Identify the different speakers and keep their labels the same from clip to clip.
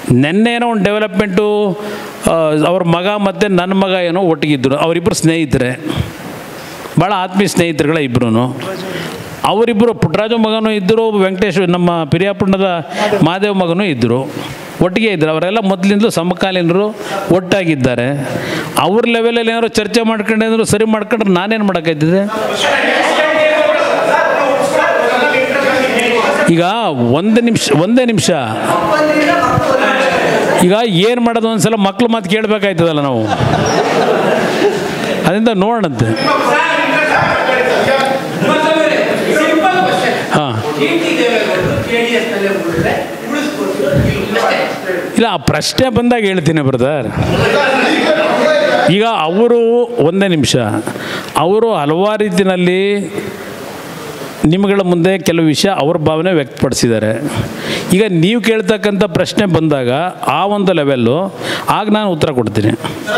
Speaker 1: ನೆನ್ನೆ ಏನೋ ಒಂದು ಡೆವಲಪ್ಮೆಂಟು ಅವ್ರ ಮಗ ಮತ್ತು ನನ್ನ ಮಗ ಏನೋ ಒಟ್ಟಿಗಿದ್ದರು ಅವರಿಬ್ಬರು ಸ್ನೇಹಿತರೆ ಭಾಳ ಆತ್ಮೀಯ ಸ್ನೇಹಿತರುಗಳ ಇಬ್ಬರು ಅವರಿಬ್ಬರು ಪುಟ್ಟರಾಜು ಮಗನೂ ಇದ್ದರು ವೆಂಕಟೇಶ್ ನಮ್ಮ ಪಿರಿಯಾಪುಣ್ಣದ ಮಹಾದೇವ್ ಮಗನೂ ಇದ್ದರು ಒಟ್ಟಿಗೆ ಇದ್ದರು ಅವರೆಲ್ಲ ಮೊದಲಿಂದಲೂ ಸಮಕಾಲೀನರು ಒಟ್ಟಾಗಿದ್ದಾರೆ ಅವ್ರ ಲೆವೆಲಲ್ಲಿ ಏನಾದ್ರು ಚರ್ಚೆ ಮಾಡ್ಕೊಂಡೇನಾದ್ರು ಸರಿ ಮಾಡ್ಕೊಂಡ್ರೆ ನಾನೇನು ಮಾಡೋಕ್ಕಾಯ್ತದೆ ಈಗ ಒಂದು ನಿಮಿಷ ಒಂದೇ ನಿಮಿಷ ಈಗ ಏನು ಮಾಡೋದು ಒಂದ್ಸಲ ಮಕ್ಳು ಮಾತು ಕೇಳಬೇಕಾಯ್ತದಲ್ಲ ನಾವು ಅದರಿಂದ ನೋಡೋಣಂತೆ ಹಾಂ ಇಲ್ಲ ಆ ಪ್ರಶ್ನೆ ಬಂದಾಗ ಹೇಳ್ತೀನಿ ಬ್ರದರ್ ಈಗ ಅವರು ಒಂದೇ ನಿಮಿಷ ಅವರು ಹಲವಾರು ರೀತಿಯಲ್ಲಿ ನಿಮ್ಗಳ ಮುಂದೆ ಕೆಲವು ವಿಷಯ ಅವ್ರ ಭಾವನೆ ವ್ಯಕ್ತಪಡಿಸಿದ್ದಾರೆ ಈಗ ನೀವು ಕೇಳ್ತಕ್ಕಂಥ ಪ್ರಶ್ನೆ ಬಂದಾಗ ಆ ಒಂದು ಲೆವೆಲ್ಲು ಆಗ ನಾನು ಉತ್ತರ ಕೊಡ್ತೀನಿ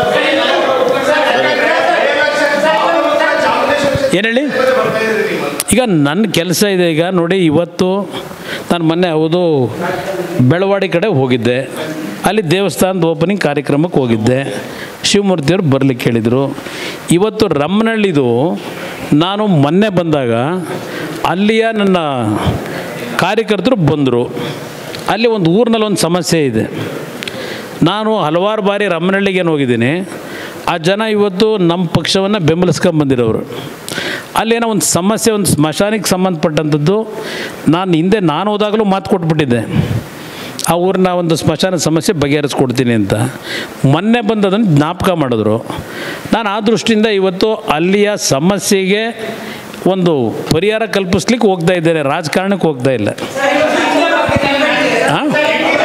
Speaker 1: ಏನು ಹೇಳಿ ಈಗ ನನ್ನ ಕೆಲಸ ಇದೆ ಈಗ ನೋಡಿ ಇವತ್ತು ನಾನು ಮೊನ್ನೆ ಹೌದು ಬೆಳವಾಡಿ ಕಡೆ ಹೋಗಿದ್ದೆ ಅಲ್ಲಿ ದೇವಸ್ಥಾನದ ಓಪನಿಂಗ್ ಕಾರ್ಯಕ್ರಮಕ್ಕೆ ಹೋಗಿದ್ದೆ ಶಿವಮೂರ್ತಿಯವರು ಬರಲಿಕ್ಕೆ ಹೇಳಿದರು ಇವತ್ತು ರಮ್ಮನಹಳ್ಳಿದು ನಾನು ಮೊನ್ನೆ ಬಂದಾಗ ಅಲ್ಲಿಯ ನನ್ನ ಕಾರ್ಯಕರ್ತರು ಬಂದರು ಅಲ್ಲಿ ಒಂದು ಊರಿನಲ್ಲಿ ಒಂದು ಸಮಸ್ಯೆ ಇದೆ ನಾನು ಹಲವಾರು ಬಾರಿ ರಮ್ಮನಹಳ್ಳಿಗೆ ಹೋಗಿದ್ದೀನಿ ಆ ಜನ ಇವತ್ತು ನಮ್ಮ ಪಕ್ಷವನ್ನು ಬೆಂಬಲಿಸ್ಕೊಂಡು ಬಂದಿರೋರು ಅಲ್ಲೇನೋ ಒಂದು ಸಮಸ್ಯೆ ಒಂದು ಸ್ಮಶಾನಕ್ಕೆ ಸಂಬಂಧಪಟ್ಟಂಥದ್ದು ನಾನು ಹಿಂದೆ ನಾನು ಹೋದಾಗಲೂ ಮಾತು ಕೊಟ್ಬಿಟ್ಟಿದ್ದೆ ಆ ಊರಿನ ಒಂದು ಸ್ಮಶಾನ ಸಮಸ್ಯೆ ಬಗೆಹರಿಸ್ಕೊಡ್ತೀನಿ ಅಂತ ಮೊನ್ನೆ ಬಂದದನ್ನು ಜ್ಞಾಪಕ ಮಾಡಿದ್ರು ನಾನು ಆ ದೃಷ್ಟಿಯಿಂದ ಇವತ್ತು ಅಲ್ಲಿಯ ಸಮಸ್ಯೆಗೆ ಒಂದು ಪರಿಹಾರ ಕಲ್ಪಿಸ್ಲಿಕ್ಕೆ ಹೋಗ್ತಾ ಇದ್ದೇನೆ ರಾಜಕಾರಣಕ್ಕೆ ಹೋಗ್ತಾ ಇಲ್ಲ ಹಾಂ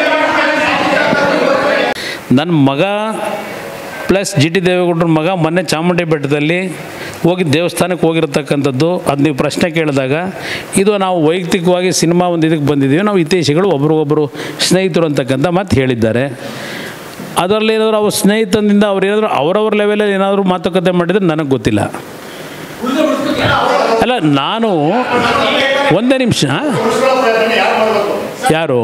Speaker 1: ನನ್ನ ಮಗ ಪ್ಲಸ್ ಜಿ ಟಿ ದೇವೇಗೌಡರ ಮಗ ಮೊನ್ನೆ ಚಾಮುಂಡಿ ಬೆಟ್ಟದಲ್ಲಿ ಹೋಗಿ ದೇವಸ್ಥಾನಕ್ಕೆ ಹೋಗಿರತಕ್ಕಂಥದ್ದು ಅದು ನೀವು ಪ್ರಶ್ನೆ ಕೇಳಿದಾಗ ಇದು ನಾವು ವೈಯಕ್ತಿಕವಾಗಿ ಸಿನಿಮಾ ಒಂದು ಇದಕ್ಕೆ ಬಂದಿದ್ದೀವಿ ನಾವು ಹಿತೈಷಿಗಳು ಒಬ್ಬರಿಗೊಬ್ಬರು ಸ್ನೇಹಿತರು ಅಂತಕ್ಕಂಥ ಮಾತು ಹೇಳಿದ್ದಾರೆ ಅದರಲ್ಲಿ ಏನಾದರೂ ಅವ್ರ ಸ್ನೇಹಿತನಿಂದ ಅವ್ರು ಏನಾದರೂ ಅವರವ್ರ ಲೆವೆಲಲ್ಲಿ ಏನಾದರೂ ಮಾತುಕತೆ ಮಾಡಿದರೆ ನನಗೆ ಗೊತ್ತಿಲ್ಲ ಅಲ್ಲ ನಾನು ಒಂದೇ ನಿಮಿಷ ಯಾರು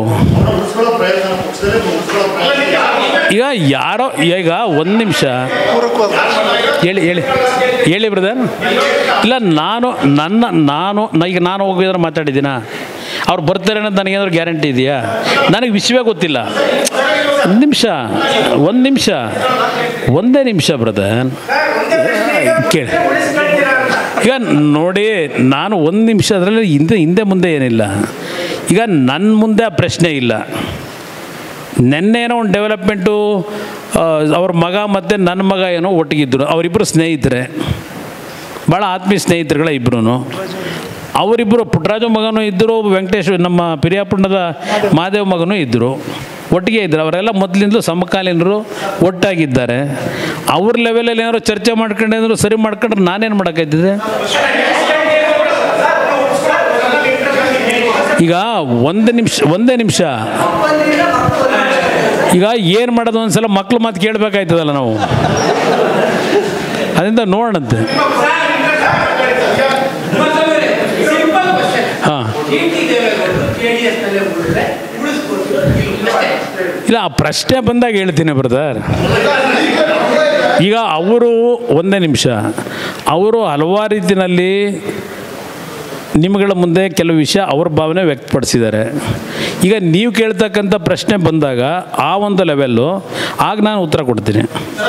Speaker 1: ಈಗ ಯಾರೋ ಈಗ ಒಂದು ನಿಮಿಷ ಹೇಳಿ ಹೇಳಿ ಹೇಳಿ ಬ್ರದರ್ ಇಲ್ಲ ನಾನು ನನ್ನ ನಾನು ನ- ಈಗ ನಾನು ಹೋಗಿದ್ರೆ ಮಾತಾಡಿದ್ದೀನ ಅವ್ರು ಬರ್ತಾರೆ ಅನ್ನೋದು ನನಗೇನಾದ್ರು ಗ್ಯಾರಂಟಿ ಇದೆಯಾ ನನಗೆ ವಿಷಯವೇ ಗೊತ್ತಿಲ್ಲ ಒಂದು ನಿಮಿಷ ಒಂದು ನಿಮಿಷ ಒಂದೇ ನಿಮಿಷ ಬ್ರದರ್ ಕೇಳಿ ಈಗ ನೋಡಿ ನಾನು ಒಂದು ನಿಮಿಷ ಅದರಲ್ಲಿ ಹಿಂದೆ ಹಿಂದೆ ಮುಂದೆ ಏನಿಲ್ಲ ಈಗ ನನ್ನ ಮುಂದೆ ಆ ಪ್ರಶ್ನೆ ಇಲ್ಲ ನೆನ್ನೆ ಏನೋ ಒಂದು ಡೆವಲಪ್ಮೆಂಟು ಅವ್ರ ಮಗ ಮತ್ತು ನನ್ನ ಮಗ ಏನೋ ಒಟ್ಟಿಗಿದ್ದರು ಅವರಿಬ್ಬರು ಸ್ನೇಹಿತರೆ ಭಾಳ ಆತ್ಮೀಯ ಸ್ನೇಹಿತರುಗಳ ಇಬ್ಬರು ಅವರಿಬ್ಬರು ಪುಟ್ಟರಾಜು ಮಗನೂ ಇದ್ದರು ವೆಂಕಟೇಶ್ ನಮ್ಮ ಪಿರಿಯಾಪುಣ್ಣದ ಮಹಾದೇವ್ ಮಗನೂ ಇದ್ದರು ಒಟ್ಟಿಗೆ ಇದ್ದರು ಅವರೆಲ್ಲ ಮೊದಲಿಂದಲೂ ಸಮಕಾಲೀನರು ಒಟ್ಟಾಗಿದ್ದಾರೆ ಅವ್ರ ಲೆವೆಲಲ್ಲಿ ಏನಾದ್ರು ಚರ್ಚೆ ಮಾಡ್ಕೊಂಡೇನಾದ್ರು ಸರಿ ಮಾಡ್ಕೊಂಡ್ರೆ ನಾನೇನು ಮಾಡೋಕ್ಕಾಯ್ತದೆ ಈಗ ಒಂದು ನಿಮಿಷ ಒಂದೇ ನಿಮಿಷ ಈಗ ಏನು ಮಾಡೋದು ಒಂದ್ಸಲ ಮಕ್ಳು ಮಾತು ಕೇಳಬೇಕಾಯ್ತದಲ್ಲ ನಾವು ಅದರಿಂದ ನೋಡೋಣಂತೆ ಹಾಂ ಇಲ್ಲ ಆ ಪ್ರಶ್ನೆ ಬಂದಾಗ ಹೇಳ್ತೀನಿ ಬ್ರದರ್ ಈಗ ಅವರು ಒಂದೇ ನಿಮಿಷ ಅವರು ಹಲವಾರು ರೀತಿಯಲ್ಲಿ ನಿಮ್ಗಳ ಮುಂದೆ ಕೆಲವು ವಿಷಯ ಅವ್ರ ಭಾವನೆ ವ್ಯಕ್ತಪಡಿಸಿದ್ದಾರೆ ಈಗ ನೀವು ಕೇಳ್ತಕ್ಕಂಥ ಪ್ರಶ್ನೆ ಬಂದಾಗ ಆ ಒಂದು ಲೆವೆಲ್ಲು ಆಗ ನಾನು ಉತ್ತರ ಕೊಡ್ತೀನಿ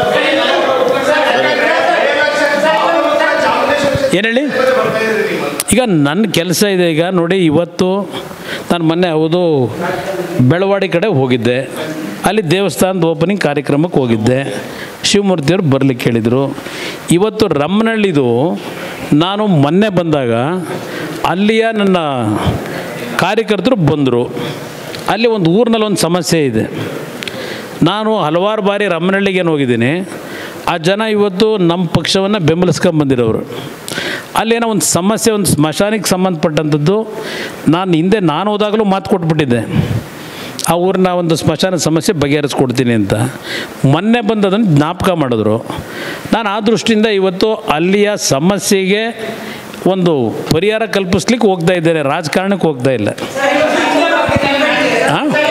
Speaker 1: ಏನು ಹೇಳಿ ಈಗ ನನ್ನ ಕೆಲಸ ಇದೆ ಈಗ ನೋಡಿ ಇವತ್ತು ನಾನು ಮೊನ್ನೆ ಹೌದು ಬೆಳವಾಡಿ ಕಡೆ ಹೋಗಿದ್ದೆ ಅಲ್ಲಿ ದೇವಸ್ಥಾನದ ಓಪನಿಂಗ್ ಕಾರ್ಯಕ್ರಮಕ್ಕೆ ಹೋಗಿದ್ದೆ ಶಿವಮೂರ್ತಿಯವರು ಬರಲಿಕ್ಕೆ ಹೇಳಿದರು ಇವತ್ತು ರಮ್ಮನಹಳ್ಳಿದು ನಾನು ಮೊನ್ನೆ ಬಂದಾಗ ಅಲ್ಲಿಯ ನನ್ನ ಕಾರ್ಯಕರ್ತರು ಬಂದರು ಅಲ್ಲಿ ಒಂದು ಊರಿನಲ್ಲಿ ಒಂದು ಸಮಸ್ಯೆ ಇದೆ ನಾನು ಹಲವಾರು ಬಾರಿ ರಮ್ಮನಹಳ್ಳಿಗೆ ಹೋಗಿದ್ದೀನಿ ಆ ಜನ ಇವತ್ತು ನಮ್ಮ ಪಕ್ಷವನ್ನು ಬೆಂಬಲಿಸ್ಕೊಂಡು ಬಂದಿರೋರು ಅಲ್ಲೇನೋ ಒಂದು ಸಮಸ್ಯೆ ಒಂದು ಸ್ಮಶಾನಕ್ಕೆ ಸಂಬಂಧಪಟ್ಟಂಥದ್ದು ನಾನು ಹಿಂದೆ ನಾನು ಹೋದಾಗಲೂ ಮಾತು ಕೊಟ್ಬಿಟ್ಟಿದ್ದೆ ಆ ಊರಿನ ಒಂದು ಸ್ಮಶಾನ ಸಮಸ್ಯೆ ಬಗೆಹರಿಸ್ಕೊಡ್ತೀನಿ ಅಂತ ಮೊನ್ನೆ ಬಂದದನ್ನು ಜ್ಞಾಪಕ ಮಾಡಿದ್ರು ನಾನು ಆ ದೃಷ್ಟಿಯಿಂದ ಇವತ್ತು ಅಲ್ಲಿಯ ಸಮಸ್ಯೆಗೆ ಒಂದು ಪರಿಹಾರ ಕಲ್ಪಿಸ್ಲಿಕ್ಕೆ ಹೋಗ್ತಾ ಇದ್ದೇನೆ ರಾಜಕಾರಣಕ್ಕೆ ಹೋಗ್ತಾ ಇಲ್ಲ ಹಾಂ